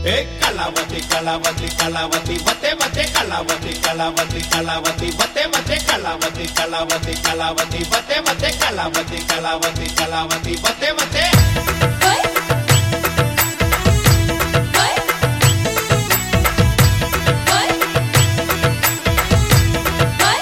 ఏ కళావతి కళావతి కళావతి వతే వతే కళావతి కళావతి కళావతి వతే వతే కళావతి కళావతి కళావతి వతే వతే కళావతి కళావతి కళావతి వతే వతే ఓయ్ ఓయ్ ఓయ్ ఓయ్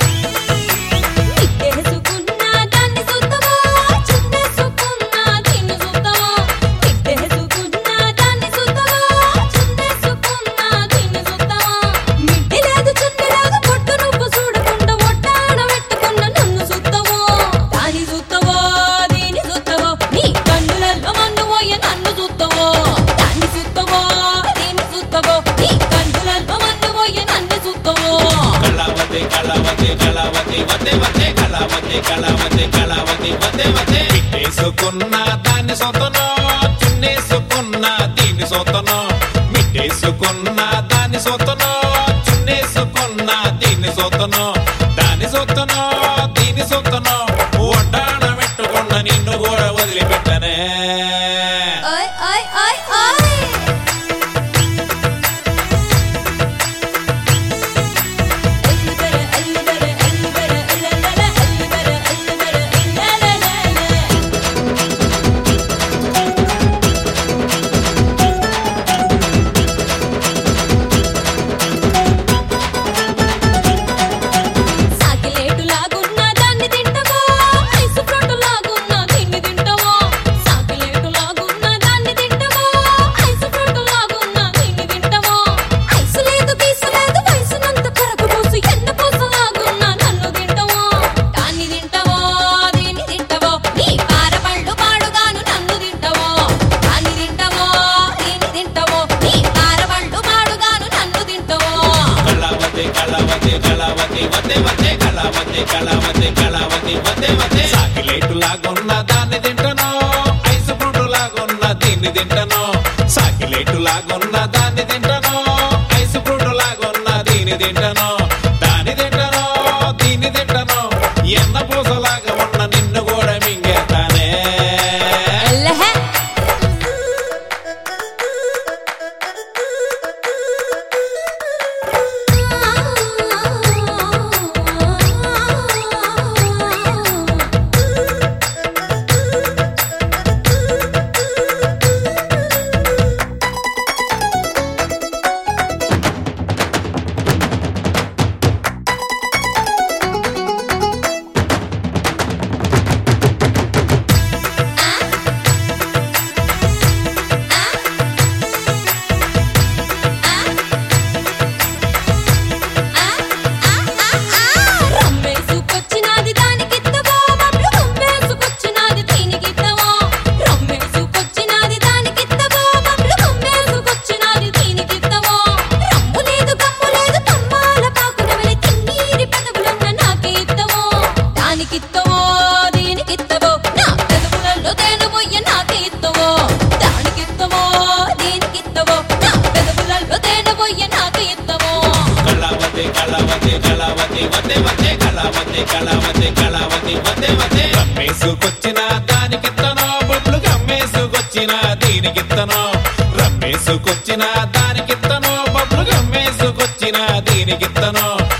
నిట్టేసుకున్న దాన్ని సుత్తమా చుట్టేసుకున్న దీన్ని సుత్తమా నిట్టేసుకున్న దాన్ని సుత్తమా చుట్టేసుకున్న దీన్ని సుత్తమా మిడ్డి లేదు చుట్టి లేదు పొట్టు నువ్వు చూడకుండా ఒట్టాడ పెట్టుకున్న నన్ను సుత్తమో దాని సుత్తమో దీని సుత్తమో నీ కన్నులలో మన్ను పోయ నన్ను సుత్తమో దాన్ని సుత్తమో దీన్ని సుత్తమో నీ కన్నులలో మన్ను పోయ నన్ను సుత్తమో కళావతి కళావతి కళావతి వతే వతే కళావతి కళావతి కళావతి వతే వతే మిట్టేసుకున్న దాన్ని సొంతనో చున్నేసుకున్న దీన్ని సొంతనో మిట్టేసుకున్న దాన్ని సొంతనో చున్నేసుకున్న దీన్ని సొంతనో దాన్ని సొంతనో దీన్ని సొంతనో ఒడ్డాణ పెట్టుకున్న నిన్ను కూడా వదిలిపెట్టనే ఓయ్ ఓయ్ ఓయ్ ఓయ్ అల్లుబర అల్లుబర అల్లుబర అల్లలల అల్లుబర అల్లుబర అల్లలల సాకిలేటు లాగున్న దాన్ని తింటవో ఐసు ఫ్రూట్ లాగున్న దీన్ని తింటవో సాకిలేటు లాగున్న దాన్ని తింటవో ఐసు ఫ్రూట్ లాగున్న దీన్ని తింటవో ఐసు లేదు పీసు లేదు వయసునంత కరకు పూసు ఎన్న పూస లాగున్న నన్ను తింటవో దాన్ని తింటవో దీన్ని తింటవో నీ పారపళ్ళు పాడుగాను నన్ను తింటవో దాన్ని తింటవో దీన్ని తింటవో నీ పారపళ్ళు పాడుగాను నన్ను తింటవో కళావతి కళావతి కళావతి వతే వతే కళావతి కళావతి కళావతి వతే వతే సాకిలేటు లాగున్న దాన్ని తింటనో ఐసు ఫ్రూట్ లాగున్న దీన్ని తింటనో సాకిలేటు లాగున్న దాన్ని తింటనో ఐసు ఫ్రూట్ లాగున్న దీన్ని తింటనో దాన్ని తింటనో దీన్ని తింటనో ఎన్న పూసలాగా ఉన్న నిన్ను కూడా మింగేస్తానే ఎల్లహే రమ్మేసుకొచ్చినాది దానికిత్తవో బబ్లు గమ్మేసుకొచ్చినాది దీనికిత్తవో రమ్మేసుకొచ్చినాది దానికిత్తవో బబ్లు గమ్మేసుకొచ్చినాది దీనికిత్తవో రమ్ము లేదు కమ్ము లేదు తమ్మాల పాకున వెలి తిన్నీరి పెదవులన్న నాకే ఇత్తవో దానికిత్తవో దీనికిత్తవో నా పెదవులలో తేను పొయ్య నాకే ఇత్తవో దానికిత్తవో దీనికిత్తవో నా పెదవులలో తేను పొయ్య నాకే ఇత్తవో కళావతి కళావతి కళావతి వతే వతే కళావతి కళావతి కళావతి వతే వతే రమ్మేసుకొచ్చిన దానికిత్తనో బొట్లు గమ్మేసుకొచ్చిన దీనికిత్తనో రమ్మేసుకొచ్చిన దానికిత్తనో బొట్లు గమ్మేసుకొచ్చిన దీనికిత్తనో